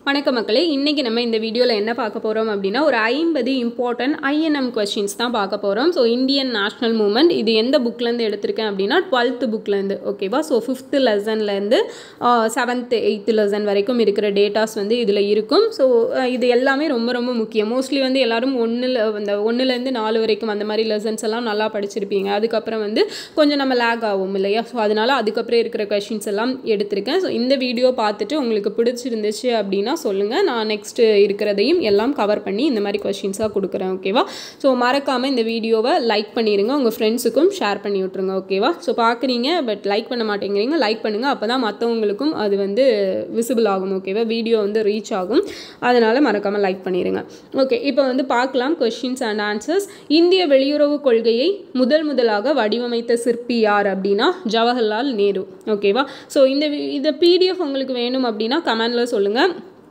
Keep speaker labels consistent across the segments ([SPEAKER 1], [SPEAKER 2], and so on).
[SPEAKER 1] வணக்கம் மக்களே இன்றைக்கி நம்ம இந்த வீடியோவில் என்ன பார்க்க போகிறோம் அப்படின்னா ஒரு ஐம்பது இம்பார்ட்டன்ட் ஐஎன்எம் கொஷின்ஸ் தான் பார்க்க போகிறோம் ஸோ இந்தியன் நேஷ்னல் மூமெண்ட் இது எந்த புக்லேருந்து எடுத்திருக்கேன் அப்படின்னா டுவெல்த்து புக்லேருந்து ஓகேவா ஸோ ஃபிஃப்த்து லெசன்லேருந்து செவன்த்து எயித்து லெசன் வரைக்கும் இருக்கிற டேட்டாஸ் வந்து இதில் இருக்கும் ஸோ இது எல்லாமே ரொம்ப ரொம்ப முக்கியம் மோஸ்ட்லி வந்து எல்லாரும் ஒன்றில் அந்த ஒன்றுலேருந்து நாலு வரைக்கும் அந்த மாதிரி லெசன்ஸ் எல்லாம் நல்லா படிச்சிருப்பீங்க அதுக்கப்புறம் வந்து கொஞ்சம் நம்ம லேக் ஆகும் இல்லையா ஸோ அதனால் அதுக்கப்புறம் இருக்கிற கொஷின்ஸ் எல்லாம் எடுத்திருக்கேன் ஸோ இந்த வீடியோ பார்த்துட்டு உங்களுக்கு பிடிச்சிருந்துச்சு அப்படின்னா சொல்லுங்கள் நான் நெக்ஸ்ட்டு இருக்கிறதையும் எல்லாம் கவர் பண்ணி இந்த மாதிரி கொஷின்ஸாக கொடுக்குறேன் ஓகேவா ஸோ மறக்காமல் இந்த வீடியோவை லைக் பண்ணிடுங்க உங்கள் ஃப்ரெண்ட்ஸுக்கும் ஷேர் பண்ணி விட்ருங்க ஓகேவா ஸோ பார்க்குறீங்க பட் லைக் பண்ண மாட்டேங்கிறீங்க லைக் பண்ணுங்கள் அப்போ தான் மற்றவங்களுக்கும் அது வந்து விசிபிள் ஆகும் ஓகேவா வீடியோ வந்து ரீச் ஆகும் அதனால் மறக்காமல் லைக் பண்ணிடுங்க ஓகே இப்போ வந்து பார்க்கலாம் கொஷின்ஸ் அண்ட் ஆன்சர்ஸ் இந்திய வெளியுறவு கொள்கையை முதல் முதலாக வடிவமைத்த சிற்பி யார் அப்படின்னா ஜவஹர்லால் நேரு ஓகேவா ஸோ இந்த வி- இந்த பிடிஎஃப் உங்களுக்கு வேணும் அப்படின்னா கமெண்டில் சொல்லுங்கள்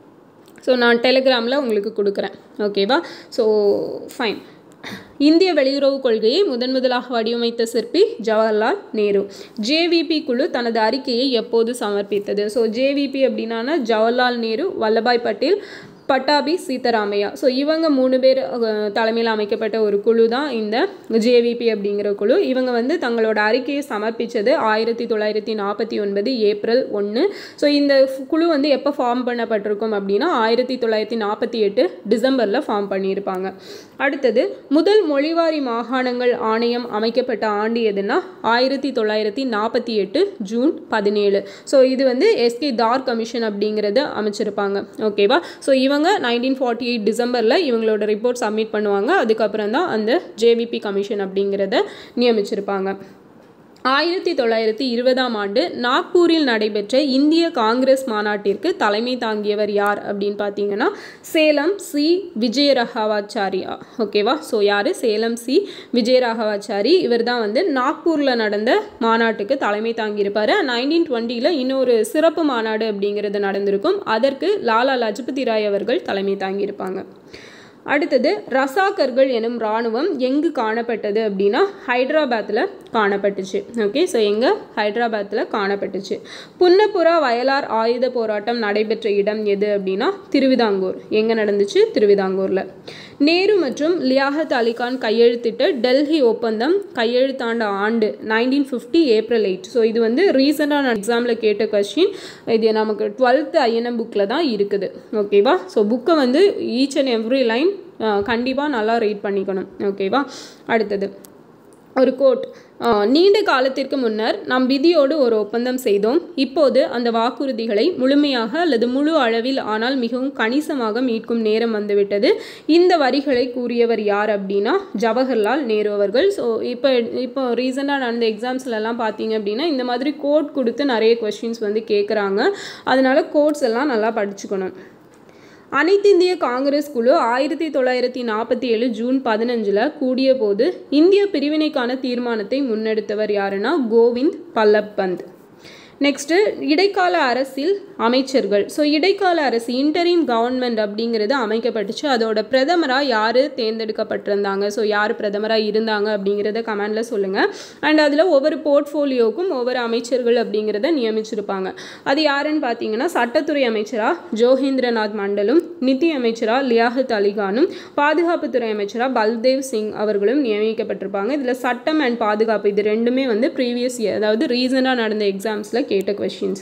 [SPEAKER 1] ஸோ நான் டெலிகிராமில் உங்களுக்கு கொடுக்குறேன் ஓகேவா ஸோ ஃபைன் இந்திய வெளியுறவு கொள்கையை முதன் முதலாக வடிவமைத்த சிற்பி ஜவஹர்லால் நேரு ஜேவிபி குழு தனது அறிக்கையை எப்போது சமர்ப்பித்தது ஸோ ஜேவிபி அப்படின்னா ஜவஹர்லால் நேரு வல்லபாய் பட்டேல் பட்டாபி சீதாராமையா ஸோ இவங்க மூணு பேர் அஹ், தலைமையில் அமைக்கப்பட்ட ஒரு குழு தான் இந்த ஜேவிபி அப்படிங்கிற குழு இவங்க வந்து தங்களோட அறிக்கையை சமர்ப்பித்தது ஆயிரத்தி தொள்ளாயிரத்தி நாற்பத்தி ஒன்பது ஏப்ரல் ஒன்று ஸோ இந்த ஃப- குழு வந்து எப்போ ஃபார்ம் பண்ணப்பட்டிருக்கும் அப்படின்னா ஆயிரத்தி தொள்ளாயிரத்தி நாற்பத்தி எட்டு டிசம்பரில் ஃபார்ம் பண்ணியிருப்பாங்க அடுத்தது முதல் மொழிவாரி மாகாணங்கள் ஆணையம் அமைக்கப்பட்ட ஆண்டு எதுனா ஆயிரத்தி தொள்ளாயிரத்தி நாற்பத்தி எட்டு ஜூன் பதினேழு ஸோ இது வந்து எஸ்கே தார் கமிஷன் அப்படிங்கிறத அமைச்சிருப்பாங்க ஓகேவா ஸோ இவங்க நைன்டீன் ஃபார்ட்டி எயிட் டிசம்பரில் இவங்களோட ரிப்போர்ட் சப்மிட் பண்ணுவாங்க அதுக்கப்புறம் தான் அந்த ஜேவிபி கமிஷன் அப்படிங்கிறத நியமிச்சிருப்பாங்க ஆயிரத்தி தொள்ளாயிரத்தி இருபதாம் ஆண்டு நாக்பூரில் நடைபெற்ற இந்திய காங்கிரஸ் மாநாட்டிற்கு தலைமை தாங்கியவர் யார் அப்படின்னு பார்த்தீங்கன்னா சேலம் சி விஜயராகவாச்சாரியா ஓகேவா ஸோ யார் சேலம் சி விஜயராகவாச்சாரி இவர் தான் வந்து நாக்பூரில் நடந்த மாநாட்டுக்கு தலைமை தாங்கியிருப்பார் நைன்டீன் டுவெண்ட்டியில் இன்னொரு சிறப்பு மாநாடு அப்படிங்கிறது நடந்திருக்கும் அதற்கு லாலா லஜபதி ராய் அவர்கள் தலைமை தாங்கியிருப்பாங்க அடுத்தது ரசாக்கர்கள் எனும் இராணுவம் எங்கு காணப்பட்டது அப்படின்னா ஹைதராபாத்தில் காணப்பட்டுச்சு ஓகே ஸோ எங்கே ஹைதராபாத்தில் காணப்பட்டுச்சு புன்னப்புரா வயலார் ஆயுத போராட்டம் நடைபெற்ற இடம் எது அப்படின்னா திருவிதாங்கூர் எங்கே நடந்துச்சு திருவிதாங்கூரில் நேரு மற்றும் லியாகத் அலிகான் கையெழுத்திட்ட டெல்லி ஒப்பந்தம் கையெழுத்தாண்ட ஆண்டு nineteen fifty April eight so இது வந்து ரீசெண்டாக நான் எக்ஸாமில் கேட்ட கொஸ்டின் இது நமக்கு டுவெல்த்து ஐஎன்எம் புக்கில் தான் இருக்குது ஓகேவா ஸோ புக்கை வந்து ஈச் அண்ட் எவ்ரி லைன் கண்டிப்பாக நல்லா ரீட் பண்ணிக்கணும் ஓகேவா அடுத்தது ஒரு கோட் நீண்ட காலத்திற்கு முன்னர் நாம் விதியோடு ஒரு ஒப்பந்தம் செய்தோம் இப்போது அந்த வாக்குறுதிகளை முழுமையாக அல்லது முழு அளவில் ஆனால் மிகவும் கணிசமாக மீட்கும் நேரம் வந்துவிட்டது இந்த வரிகளை கூறியவர் யார் அப்படின்னா ஜவஹர்லால் நேரு அவர்கள் ஸோ இப்போ இப்போ ரீசெண்டாக நடந்த எக்ஸாம்ஸ்லலாம் பார்த்தீங்க அப்படின்னா இந்த மாதிரி கோட் கொடுத்து நிறைய கொஷின்ஸ் வந்து கேட்குறாங்க அதனால கோட்ஸ் எல்லாம் நல்லா படிச்சுக்கணும் அனைத்து இந்திய காங்கிரஸ் குழு ஆயிரத்தி தொள்ளாயிரத்தி நாற்பத்தி ஏழு ஜூன் பதினஞ்சில் கூடிய போது இந்திய பிரிவினைக்கான தீர்மானத்தை முன்னெடுத்தவர் யாருன்னா கோவிந்த் பல்லப் பந்த் நெக்ஸ்ட்டு இடைக்கால அரசில் அமைச்சர்கள் ஸோ இடைக்கால அரசு இன்டரிம் கவர்மெண்ட் அப்படிங்கிறது அமைக்கப்பட்டுச்சு அதோட பிரதமராக யார் தேர்ந்தெடுக்கப்பட்டிருந்தாங்க ஸோ யார் பிரதமராக இருந்தாங்க அப்படிங்கிறத கமெண்டில் சொல்லுங்கள் அண்ட் அதில் ஒவ்வொரு போர்ட்ஃபோலியோக்கும் ஒவ்வொரு அமைச்சர்கள் அப்படிங்கிறத நியமிச்சிருப்பாங்க அது யாருன்னு பார்த்தீங்கன்னா சட்டத்துறை அமைச்சராக ஜோகேந்திரநாத் மண்டலும் நிதி அமைச்சராக லியாகத் அலிகானும் பாதுகாப்புத்துறை அமைச்சராக பல்தேவ் சிங் அவர்களும் நியமிக்கப்பட்டிருப்பாங்க இதில் சட்டம் அண்ட் பாதுகாப்பு இது ரெண்டுமே வந்து ப்ரீவியஸ் இயர் அதாவது ரீசெண்டாக நடந்த எக்ஸாம்ஸில் கேட்ட கொஷின்ஸ்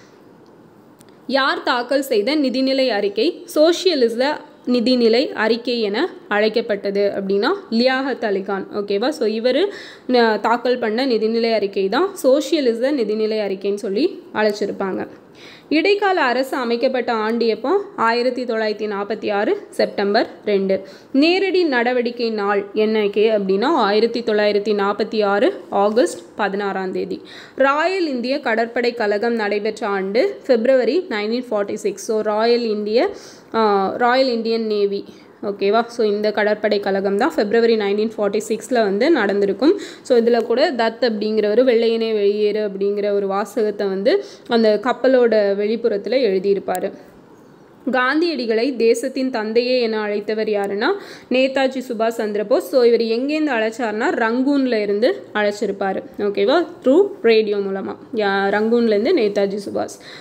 [SPEAKER 1] யார் தாக்கல் செய்த நிதிநிலை அறிக்கை சோஷியலிச நிதிநிலை அறிக்கை என அழைக்கப்பட்டது அப்படின்னா லியாகத் அலிகான் ஓகேவா ஸோ இவர் தாக்கல் பண்ண நிதிநிலை அறிக்கை தான் சோஷியலிச நிதிநிலை அறிக்கைன்னு சொல்லி அழைச்சிருப்பாங்க இடைக்கால அரசு அமைக்கப்பட்ட ஆண்டு எப்போ ஆயிரத்தி தொள்ளாயிரத்தி நாற்பத்தி ஆறு செப்டம்பர் ரெண்டு நேரடி நடவடிக்கை நாள் என்னைக்கு அப்படின்னா ஆயிரத்தி தொள்ளாயிரத்தி நாற்பத்தி ஆறு ஆகஸ்ட் பதினாறாம் தேதி ராயல் இந்திய கடற்படை கழகம் நடைபெற்ற ஆண்டு February nineteen forty six so royal இந்திய ராயல் இந்தியன் நேவி ஓகேவா ஸோ இந்த கடற்படை கழகம் தான் பிப்ரவரி நைன்டீன் ஃபார்ட்டி சிக்ஸில் வந்து நடந்திருக்கும் ஸோ இதில் கூட தத் அப்படிங்கிறவர் வெள்ளையனே வெளியேறு அப்படிங்கிற ஒரு வாசகத்தை வந்து அந்த கப்பலோட வெளிப்புறத்தில் எழுதியிருப்பார் காந்தியடிகளை தேசத்தின் தந்தையே என அழைத்தவர் யாருன்னா நேதாஜி சுபாஷ் சந்திரபோஸ் ஸோ இவர் எங்கேருந்து அழைச்சார்னா ரங்கூனில் இருந்து அழைச்சிருப்பார் ஓகேவா த்ரூ ரேடியோ மூலமாக ரங்கூன்லேருந்து நேதாஜி சுபாஷ்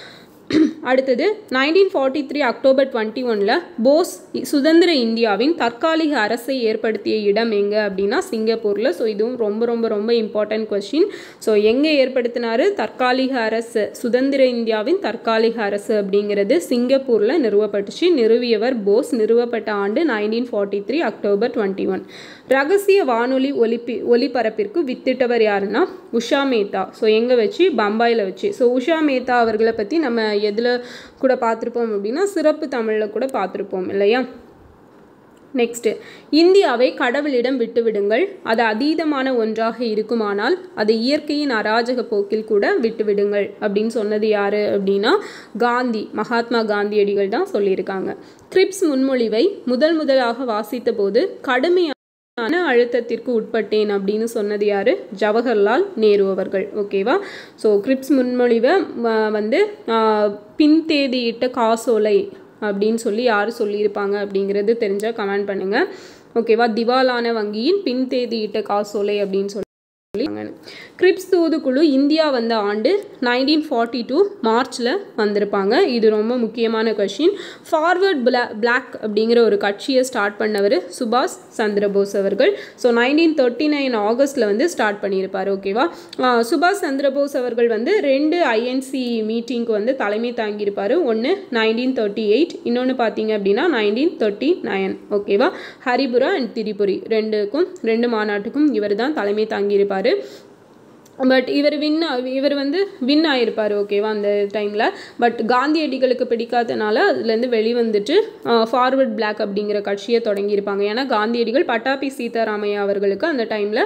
[SPEAKER 1] அடுத்தது nineteen forty three October twenty ஒனில் போஸ் சுதந்திர இந்தியாவின் தற்காலிக அரசை ஏற்படுத்திய இடம் எங்கே அப்படின்னா சிங்கப்பூரில் ஸோ இதுவும் ரொம்ப ரொம்ப ரொம்ப இம்பார்ட்டன்ட் கொஸ்டின் ஸோ எங்கே ஏற்படுத்தினார் தற்காலிக அரசு சுதந்திர இந்தியாவின் தற்காலிக அரசு அப்படிங்கிறது சிங்கப்பூரில் நிறுவப்பட்டுச்சு நிறுவியவர் போஸ் நிறுவப்பட்ட ஆண்டு nineteen forty three October twenty one ரகசிய வானொலி ஒலிப்பி ஒலிபரப்பிற்கு வித்திட்டவர் யாருன்னா உஷா மேத்தா ஸோ எங்கே வச்சு பம்பாயில் வச்சு ஸோ உஷா மேத்தா அவர்களை பற்றி நம்ம எதில் கூட பார்த்துருப்போம் அப்படின்னா சிறப்பு தமிழில் கூட பார்த்துருப்போம் இல்லையா நெக்ஸ்ட்டு இந்தியாவை கடவுளிடம் விட்டுவிடுங்கள் அது அதீதமான ஒன்றாக இருக்குமானால் அது இயற்கையின் அராஜக போக்கில் கூட விட்டுவிடுங்கள் அப்படின்னு சொன்னது யார் அப்படின்னா காந்தி மகாத்மா காந்தியடிகள் தான் சொல்லியிருக்காங்க கிரிப்ஸ் முன்மொழிவை முதல் முதலாக வாசித்த போது கடுமையான மன அழுத்தத்திற்கு உட்பட்டேன் அப்படின்னு சொன்னது யார் ஜவஹர்லால் நேரு அவர்கள் ஓகேவா ஸோ கிரிப்ஸ் முன்மொழிவை வந்து பின்தேதியிட்ட காசோலை அப்படின்னு சொல்லி யார் சொல்லியிருப்பாங்க அப்படிங்கிறது தெரிஞ்சால் கமெண்ட் பண்ணுங்கள் ஓகேவா திவாலான வங்கியின் பின்தேதியிட்ட காசோலை அப்படின்னு சொல்லி கிரிப்ஸ் தூதுக்குழு இந்தியா வந்த ஆண்டு நைன்டீன் ஃபார்ட்டி டூ மார்ச்சில் வந்திருப்பாங்க இது ரொம்ப முக்கியமான கொஷின் ஃபார்வர்ட் பிளா பிளாக் அப்படிங்கிற ஒரு கட்சியை ஸ்டார்ட் பண்ணவர் சுபாஷ் சந்திரபோஸ் அவர்கள் ஸோ நைன்டீன் தேர்ட்டி நைன் ஆகஸ்ட்டில் வந்து ஸ்டார்ட் பண்ணியிருப்பார் ஓகேவா சுபாஷ் சந்திரபோஸ் அவர்கள் வந்து ரெண்டு ஐஎன்சி மீட்டிங்க்கு வந்து தலைமை தாங்கியிருப்பார் ஒன்று நைன்டீன் தேர்ட்டி எயிட் இன்னொன்று பார்த்தீங்க அப்படின்னா நைன்டீன் தேர்ட்டி நைன் ஓகேவா ஹரிபுரா அண்ட் திரிபுரி ரெண்டுக்கும் ரெண்டு மாநாட்டுக்கும் இவர் தான் தலைமை தாங்கியிருப்பார் பட் இவர் வின் இவர் வந்து வின் ஆகிருப்பார் ஓகேவா அந்த டைமில் பட் காந்தியடிகளுக்கு பிடிக்காதனால அதுலேருந்து வெளிவந்துட்டு ஃபார்வர்ட் பிளாக் அப்படிங்கிற கட்சியை தொடங்கியிருப்பாங்க ஏன்னா காந்தியடிகள் பட்டாபி சீதாராமையா அவர்களுக்கு அந்த டைமில்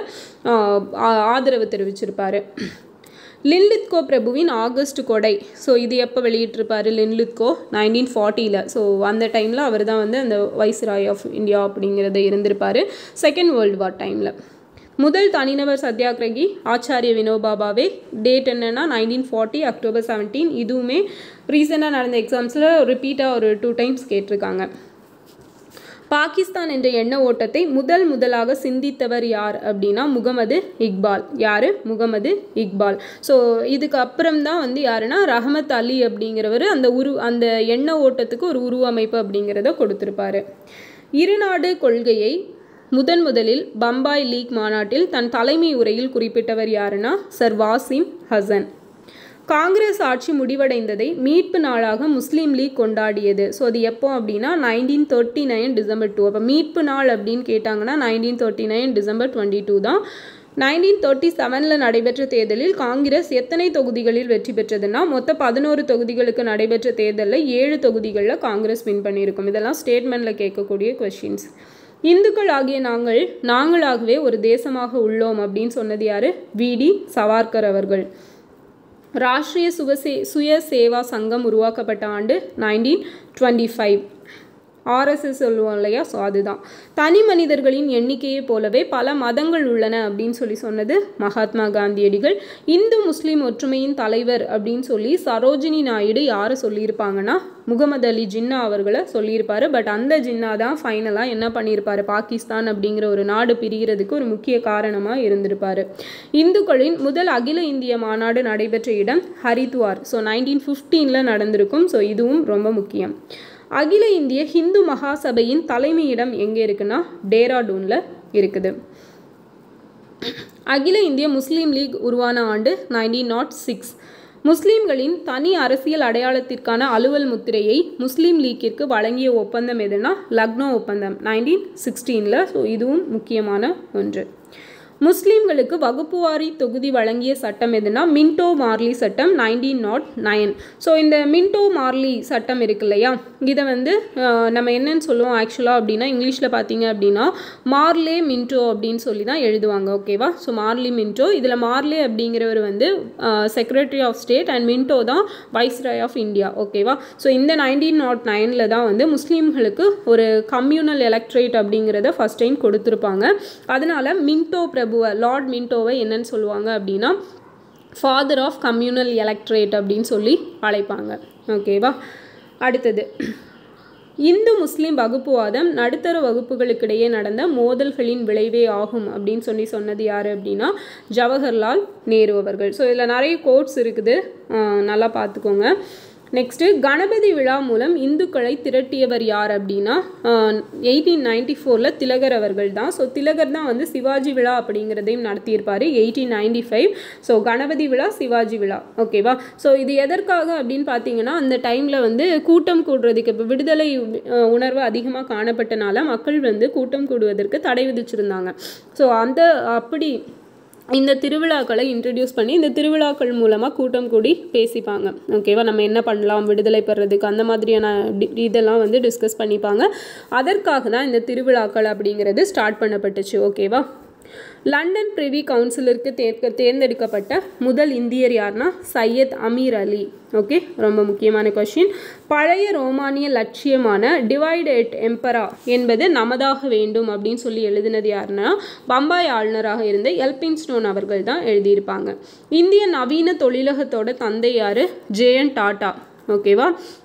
[SPEAKER 1] ஆதரவு தெரிவிச்சிருப்பார் லின்லித்கோ பிரபுவின் ஆகஸ்ட் கொடை ஸோ இது எப்போ வெளியிட்டிருப்பார் லின்லித்கோ நைன்டீன் ஃபார்ட்டியில் ஸோ அந்த டைமில் அவர் தான் வந்து அந்த வைஸ்ராய் ஆஃப் இந்தியா அப்படிங்கிறத இருந்திருப்பார் செகண்ட் வேர்ல்டு வார் டைமில் முதல் தனிநபர் சத்தியாகிரகி ஆச்சாரிய வினோபாபாவே டேட் என்னென்னா நைன்டீன் ஃபார்ட்டி அக்டோபர் செவன்டீன் இதுவுமே ரீசெண்டாக நடந்த எக்ஸாம்ஸில் ரிப்பீட்டாக ஒரு டூ டைம்ஸ் கேட்டிருக்காங்க பாகிஸ்தான் என்ற எண்ண ஓட்டத்தை முதல் முதலாக சிந்தித்தவர் யார் அப்படின்னா முகமது இக்பால் யார் முகமது இக்பால் ஸோ இதுக்கு அப்புறம் தான் வந்து யாருன்னா ரஹமத் அலி அப்படிங்கிறவர் அந்த உரு அந்த எண்ண ஓட்டத்துக்கு ஒரு உருவமைப்பு அப்படிங்கிறத கொடுத்துருப்பாரு இருநாடு கொள்கையை முதன் முதலில் பம்பாய் லீக் மாநாட்டில் தன் தலைமை உரையில் குறிப்பிட்டவர் யாருன்னா சர் வாசிம் ஹசன் காங்கிரஸ் ஆட்சி முடிவடைந்ததை மீட்பு நாளாக முஸ்லீம் லீக் கொண்டாடியது ஸோ அது எப்போ அப்படின்னா nineteen thirty nine December two அப்போ மீட்பு நாள் அப்படின்னு கேட்டாங்கன்னா nineteen thirty nine December twenty two தான் நைன்டீன் தேர்ட்டி செவனில் நடைபெற்ற தேர்தலில் காங்கிரஸ் எத்தனை தொகுதிகளில் வெற்றி பெற்றதுன்னா மொத்தம் பதினோரு தொகுதிகளுக்கு நடைபெற்ற தேர்தலில் ஏழு தொகுதிகளில் காங்கிரஸ் வின் பண்ணியிருக்கும் இதெல்லாம் ஸ்டேட்மெண்ட்டில் கேட்கக்கூடிய கொஷின்ஸ் இந்துக்கள் ஆகிய நாங்கள் நாங்களாகவே ஒரு தேசமாக உள்ளோம் அப்படின்னு சொன்னது யார் விடி சவார்கர் அவர்கள் ராஷ்ட்ரிய சுவசே சுய சேவா சங்கம் உருவாக்கப்பட்ட ஆண்டு நைன்டீன் டுவெண்ட்டி ஃபைவ் ஆர்எஸ்எஸ் சொல்லுவோம் இல்லையா ஸோ அதுதான் தனி மனிதர்களின் எண்ணிக்கையை போலவே பல மதங்கள் உள்ளன அப்படின்னு சொல்லி சொன்னது மகாத்மா காந்தியடிகள் இந்து முஸ்லீம் ஒற்றுமையின் தலைவர் அப்படின்னு சொல்லி சரோஜினி நாயுடு யாரை சொல்லியிருப்பாங்கன்னா முகமது அலி ஜின்னா அவர்களை சொல்லியிருப்பாரு பட் அந்த ஜின்னா தான் ஃபைனலாக என்ன பண்ணியிருப்பாரு பாகிஸ்தான் அப்படிங்கிற ஒரு நாடு பிரிகிறதுக்கு ஒரு முக்கிய காரணமாக இருந்திருப்பாரு இந்துக்களின் முதல் அகில இந்திய மாநாடு நடைபெற்ற இடம் ஹரித்வார் ஸோ நைன்டீன் ஃபிஃப்டீனில் நடந்திருக்கும் ஸோ இதுவும் ரொம்ப முக்கியம் அகில இந்திய ஹிந்து மகாசபையின் தலைமையிடம் எங்கே இருக்குன்னா டேராடூனில் இருக்குது அகில இந்திய முஸ்லீம் லீக் உருவான ஆண்டு நைன்டீன் நாட் சிக்ஸ் முஸ்லீம்களின் தனி அரசியல் அடையாளத்திற்கான அலுவல் முத்திரையை முஸ்லீம் லீக்கிற்கு வழங்கிய ஒப்பந்தம் எதுனா லக்னோ ஒப்பந்தம் நைன்டீன் சிக்ஸ்டீனில் ஸோ இதுவும் முக்கியமான ஒன்று முஸ்லீம்களுக்கு வகுப்புவாரி தொகுதி வழங்கிய சட்டம் எதுனா மின்டோ மார்லி சட்டம் நைன்டீன் நாட் நைன் ஸோ இந்த மின்டோ மார்லி சட்டம் இருக்கு இல்லையா இதை வந்து நம்ம என்னன்னு சொல்லுவோம் ஆக்சுவலாக அப்படின்னா இங்கிலீஷில் பார்த்தீங்க அப்படின்னா மார்லே மின்டோ அப்படின்னு சொல்லி தான் எழுதுவாங்க ஓகேவா ஸோ மார்லி மின்டோ இதில் மார்லே அப்படிங்கிறவர் வந்து secretary of state and Minto தான் வைஸ்ராய் ஆஃப் இந்தியா ஓகேவா ஸோ இந்த நைன்டீன் நாட் நைனில் தான் வந்து முஸ்லீம்களுக்கு ஒரு கம்யூனல் எலக்ட்ரேட் அப்படிங்கிறத ஃபஸ்ட் டைம் கொடுத்துருப்பாங்க அதனால் மின்டோ பிரபு பிரபுவை லார்ட் மின்டோவை என்னன்னு சொல்லுவாங்க அப்படின்னா ஃபாதர் ஆஃப் கம்யூனல் எலக்ட்ரேட் அப்படின்னு சொல்லி அழைப்பாங்க ஓகேவா அடுத்தது இந்து முஸ்லீம் வகுப்புவாதம் நடுத்தர வகுப்புகளுக்கிடையே நடந்த மோதல்களின் விளைவே ஆகும் அப்படின்னு சொல்லி சொன்னது யார் அப்படின்னா ஜவஹர்லால் நேரு அவர்கள் ஸோ இதில் நிறைய கோட்ஸ் இருக்குது நல்லா பார்த்துக்கோங்க நெக்ஸ்ட்டு கணபதி விழா மூலம் இந்துக்களை திரட்டியவர் யார் அப்படின்னா எயிட்டீன் நைன்டி ஃபோரில் திலகர் அவர்கள் தான் ஸோ திலகர் தான் வந்து சிவாஜி விழா அப்படிங்கிறதையும் நடத்தியிருப்பார் eighteen ninety five so Ganapati விழா சிவாஜி விழா ஓகேவா ஸோ இது எதற்காக அப்படின்னு பார்த்தீங்கன்னா அந்த டைமில் வந்து கூட்டம் கூடுறதுக்கு இப்போ விடுதலை அஹ், உணர்வு அதிகமாக காணப்பட்டனால மக்கள் வந்து கூட்டம் கூடுவதற்கு தடை விதிச்சிருந்தாங்க ஸோ அந்த அப்படி இந்த திருவிழாக்களை இன்ட்ரடியூஸ் பண்ணி இந்த திருவிழாக்கள் மூலமாக கூட்டம் கூடி பேசிப்பாங்க ஓகேவா நம்ம என்ன பண்ணலாம் விடுதலை பெறதுக்கு அந்த மாதிரியான டி- இதெல்லாம் வந்து டிஸ்கஸ் பண்ணிப்பாங்க அதற்காக தான் இந்த திருவிழாக்கள் அப்படிங்கிறது ஸ்டார்ட் பண்ணப்பட்டுச்சு ஓகேவா லண்டன் பிரிவி கவுன்சிலருக்கு தேர்க்க தேர்ந்தெடுக்கப்பட்ட முதல் இந்தியர் யாருன்னா சையத் அமீர் அலி ஓகே ரொம்ப முக்கியமான கொஷின் பழைய ரோமானிய லட்சியமான டிவைட் எட் எம்பரா என்பது நமதாக வேண்டும் அப்படின்னு சொல்லி எழுதினது யாருன்னா பம்பாய் ஆளுநராக இருந்த எல்பின் ஸ்டோன் அவர்கள் தான் எழுதியிருப்பாங்க இந்திய நவீன தொழிலகத்தோட தந்தை யார் ஜேஎன் டாட்டா ஓகேவா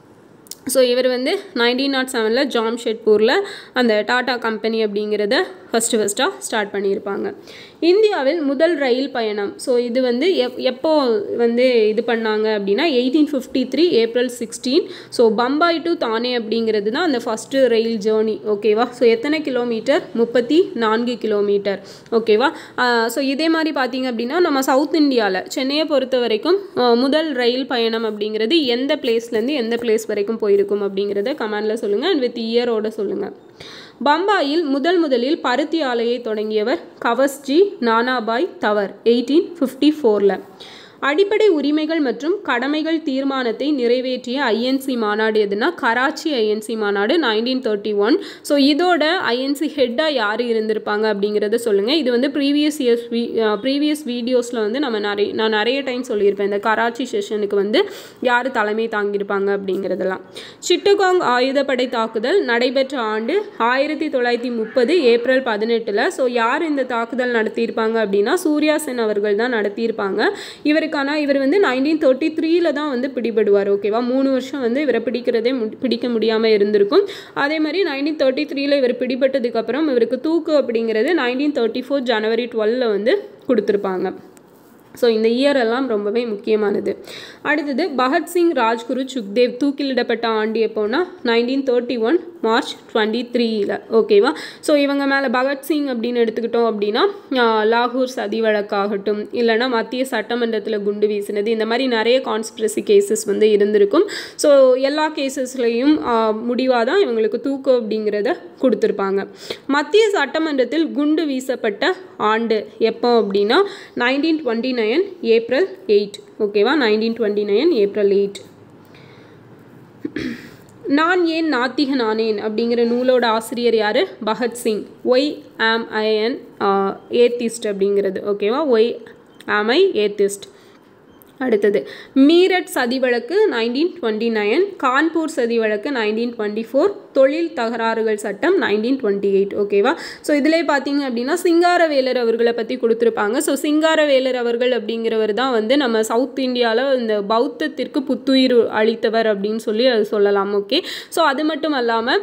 [SPEAKER 1] ஸோ இவர் வந்து நைன்டீன் நாட் செவனில் ஜாம்ஷெட்பூரில் அந்த டாடா கம்பெனி அப்படிங்கிறத ஃபஸ்ட்டு ஃபஸ்ட்டாக ஸ்டார்ட் பண்ணியிருப்பாங்க இந்தியாவில் முதல் ரயில் பயணம் ஸோ இது வந்து எப் எப்போ வந்து இது பண்ணாங்க அப்படின்னா eighteen fifty three April sixteen so Bombay to Thane அப்படிங்கிறது தான் அந்த ஃபஸ்ட்டு ரயில் ஜேர்னி ஓகேவா ஸோ எத்தனை கிலோமீட்டர் முப்பத்தி நான்கு கிலோமீட்டர் ஓகேவா ஸோ இதே மாதிரி பார்த்தீங்க அப்படின்னா நம்ம சவுத் இந்தியாவில் சென்னையை பொறுத்த வரைக்கும் ஆஹ், முதல் ரயில் பயணம் அப்படிங்கிறது எந்த பிளேஸ்லேருந்து எந்த பிளேஸ் வரைக்கும் போயிருக்கும் அப்படிங்கிறத கமெண்டில் சொல்லுங்கள் அண்ட் வித் இயரோட சொல்லுங்கள் பம்பாயில் முதல் முதலில் பருத்தி ஆலையை தொடங்கியவர் கவஸ்ஜி நானாபாய் தவர் எயிட்டீன் ஃபிஃப்டி ஃபோரில் அடிப்படை உரிமைகள் மற்றும் கடமைகள் தீர்மானத்தை நிறைவேற்றிய ஐஎன்சி மாநாடு எதுனா கராச்சி ஐஎன்சி மாநாடு நைன்டீன் தேர்ட்டி ஒன் ஸோ இதோட ஐஎன்சி ஹெட்டாக யார் இருந்திருப்பாங்க அப்படிங்கிறத சொல்லுங்கள் இது வந்து ப்ரீவியஸ் இயர்ஸ் வீ ப்ரீவியஸ் வீடியோஸில் வந்து நம்ம நிறைய நான் நிறைய டைம் சொல்லியிருப்பேன் இந்த கராச்சி செஷனுக்கு வந்து யார் தலைமை தாங்கியிருப்பாங்க அப்படிங்கிறதெல்லாம் சிட்டகாங் ஆயுதப்படை தாக்குதல் நடைபெற்ற ஆண்டு ஆயிரத்தி தொள்ளாயிரத்தி முப்பது ஏப்ரல் பதினெட்டில் ஸோ யார் இந்த தாக்குதல் நடத்தியிருப்பாங்க அப்படின்னா சூர்யா சென் அவர்கள் தான் நடத்தியிருப்பாங்க இவருக்கான இவர் வந்து நைன்டீன் தேர்ட்டி த்ரீல தான் வந்து பிடிபடுவார் ஓகேவா மூணு வருஷம் வந்து இவரை பிடிக்கிறதே மு- பிடிக்க முடியாமல் இருந்திருக்கும் அதே மாதிரி நைன்டீன் தேர்ட்டி த்ரீல இவர் பிடிபட்டதுக்கப்புறம் இவருக்கு தூக்கு அப்படிங்கிறது nineteen thirty four January twelve வந்து கொடுத்துருப்பாங்க ஸோ இந்த இயர் எல்லாம் ரொம்பவே முக்கியமானது அடுத்தது பகத்சிங் ராஜ்குரு சுக்தேவ் தூக்கிலிடப்பட்ட ஆண்டு எப்போனா nineteen thirty one March twenty த்ரீயில் ஓகேவா ஸோ இவங்க மேலே பகத்சிங் அப்படின்னு எடுத்துக்கிட்டோம் அப்படின்னா ஆஹ், லாகூர் சதி வழக்காகட்டும் இல்லைன்னா மத்திய சட்டமன்றத்தில் குண்டு வீசினது இந்த மாதிரி நிறைய கான்ஸ்பிரசி கேசஸ் வந்து இருந்திருக்கும் ஸோ எல்லா கேசஸ்லையும் முடிவாக தான் இவங்களுக்கு தூக்கு அப்படிங்கிறத கொடுத்துருப்பாங்க மத்திய சட்டமன்றத்தில் குண்டு வீசப்பட்ட ஆண்டு எப்போ அப்படின்னா nineteen twenty nine April eight ஓகேவா nineteen twenty nine April eight நான் ஏன் நாத்திகன் ஆனேன் அப்படிங்கிற நூலோட ஆசிரியர் யார் Bhagat Singh why am I N atheist அப்படிங்கிறது ஓகேவா ஒய் ஆம் ஐ ஏத்திஸ்ட் அடுத்தது மீரட் சதி வழக்கு நைன்டீன் டுவெண்ட்டி நைன் கான்பூர் சதி வழக்கு நைன்டீன் டுவெண்ட்டி ஃபோர் தொழில் தகராறுகள் சட்டம் நைன்டீன் டுவெண்ட்டி எயிட் ஓகேவா ஸோ இதிலே பார்த்தீங்க அப்படின்னா சிங்காரவேலர் அவர்களை பற்றி கொடுத்துருப்பாங்க ஸோ சிங்காரவேலர் அவர்கள் அப்படிங்கிறவர் தான் வந்து நம்ம சவுத் இந்தியாவில் இந்த பௌத்தத்திற்கு புத்துயிர் அளித்தவர் அப்படின்னு சொல்லி அது சொல்லலாம் ஓகே ஸோ அது மட்டும் இல்லாமல்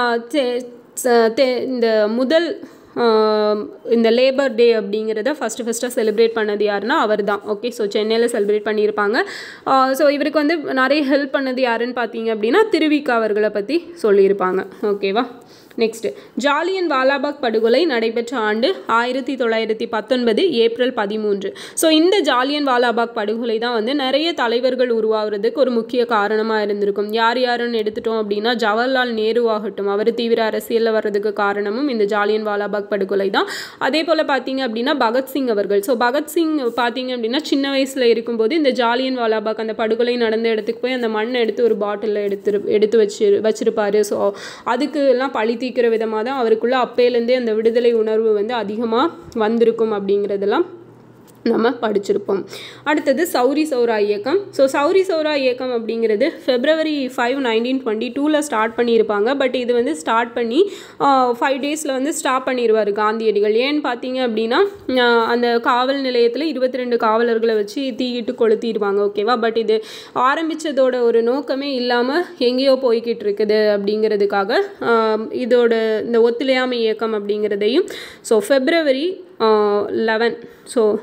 [SPEAKER 1] இந்த முதல் ஆஹ் இந்த லேபர் டே அப்படிங்கிறத ஃபஸ்ட்டு ஃபஸ்ட்டாக செலிப்ரேட் பண்ணது யாருன்னா அவர் தான் ஓகே ஸோ சென்னையில் செலிப்ரேட் பண்ணியிருப்பாங்க ஸோ இவருக்கு வந்து நிறைய ஹெல்ப் பண்ணது யாருன்னு பார்த்தீங்க அப்படின்னா திருவிக்கா அவர்களை பற்றி சொல்லியிருப்பாங்க ஓகேவா நெக்ஸ்ட்டு ஜாலியன் வாலாபாக் படுகொலை நடைபெற்ற ஆண்டு ஆயிரத்தி தொள்ளாயிரத்தி பத்தொன்பது ஏப்ரல் பதிமூன்று ஸோ இந்த ஜாலியன் வாலாபாக் படுகொலை தான் வந்து நிறைய தலைவர்கள் உருவாகிறதுக்கு ஒரு முக்கிய காரணமாக இருந்திருக்கும் யார் யாருன்னு எடுத்துட்டோம் அப்படின்னா ஜவஹர்லால் நேரு ஆகட்டும் அவர் தீவிர அரசியலில் வர்றதுக்கு காரணமும் இந்த ஜாலியன் வாலாபாக் படுகொலை தான் அதே போல் பார்த்தீங்க அப்படின்னா பகத்சிங் அவர்கள் ஸோ பகத்சிங் பார்த்தீங்க அப்படின்னா சின்ன வயசில் இருக்கும்போது இந்த ஜாலியன் வாலாபாக் அந்த படுகொலை நடந்த இடத்துக்கு போய் அந்த மண்ணை எடுத்து ஒரு பாட்டிலில் எடுத்து எடுத்து வச்சு வச்சிருப்பாரு ஸோ அதுக்கு எல்லாம் பழி தீர்க்கிற விதமாக தான் அவருக்குள்ள அப்பையிலேருந்தே அந்த விடுதலை உணர்வு வந்து அதிகமாக வந்திருக்கும் அப்படிங்கிறதெல்லாம் நம்ம படிச்சிருப்போம் அடுத்தது சௌரி சௌரா இயக்கம் ஸோ சௌரி சௌரா இயக்கம் அப்படிங்கிறது ஃபெப்ரவரி ஃபைவ் நைன்டீன் டுவெண்ட்டி டூவில் ஸ்டார்ட் பண்ணியிருப்பாங்க பட் இது வந்து ஸ்டார்ட் பண்ணி ஃபைவ் டேஸில் வந்து ஸ்டாப் பண்ணிடுவார் காந்தியடிகள் ஏன்னு பார்த்தீங்க அப்படின்னா ஆஹ் அந்த காவல் நிலையத்தில் இருபத்தி ரெண்டு காவலர்களை வச்சு தீயிட்டு கொளுத்திடுவாங்க ஓகேவா பட் இது ஆரம்பித்ததோட ஒரு நோக்கமே இல்லாமல் எங்கேயோ போய்கிட்டு இருக்குது அப்படிங்கிறதுக்காக ஆஹ் இதோட இந்த ஒத்துழையாமை இயக்கம் அப்படிங்கிறதையும் so February eleven so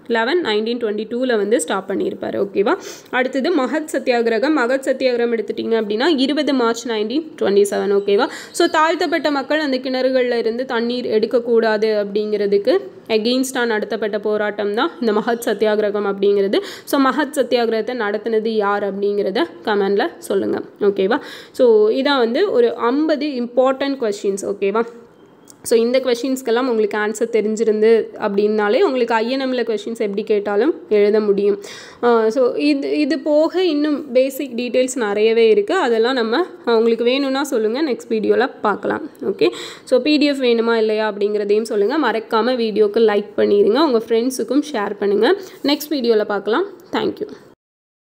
[SPEAKER 1] eleven nineteen twenty டூவில் வந்து ஸ்டாப் பண்ணியிருப்பார் ஓகேவா அடுத்தது மகத் சத்தியாகிரகம் மகத் சத்தியாகிரகம் எடுத்துட்டிங்க அப்படின்னா இருபது மார்ச் நைன்டீன் டுவெண்ட்டி செவன் ஓகேவா ஸோ தாழ்த்தப்பட்ட மக்கள் அந்த கிணறுகளில் இருந்து தண்ணீர் எடுக்கக்கூடாது அப்படிங்கிறதுக்கு எகெயின்ஸ்டாக நடத்தப்பட்ட போராட்டம் தான் இந்த மகத் சத்தியாகிரகம் அப்படிங்கிறது ஸோ மகத் சத்தியாகிரகத்தை நடத்தினது யார் அப்படிங்கிறத கமெண்டில் சொல்லுங்கள் ஓகேவா ஸோ இதான் வந்து ஒரு ஐம்பது இம்பார்ட்டன்ட் கொஷின்ஸ் ஓகேவா ஸோ இந்த கொஷின்ஸ்க்கெல்லாம் உங்களுக்கு ஆன்சர் தெரிஞ்சிருந்து அப்படின்னாலே உங்களுக்கு ஐஎன்எம்மில் கொஷின்ஸ் எப்படி கேட்டாலும் எழுத முடியும் ஸோ இது இது போக இன்னும் பேசிக் டீட்டெயில்ஸ் நிறையவே இருக்குது அதெல்லாம் நம்ம உங்களுக்கு வேணும்னா சொல்லுங்கள் நெக்ஸ்ட் வீடியோவில் பார்க்கலாம் ஓகே ஸோ பிடிஎஃப் வேணுமா இல்லையா அப்படிங்கிறதையும் சொல்லுங்கள் மறக்காமல் வீடியோக்கு லைக் பண்ணிடுங்க உங்கள் ஃப்ரெண்ட்ஸுக்கும் ஷேர் பண்ணுங்கள் நெக்ஸ்ட் வீடியோவில் பார்க்கலாம் தேங்க்யூ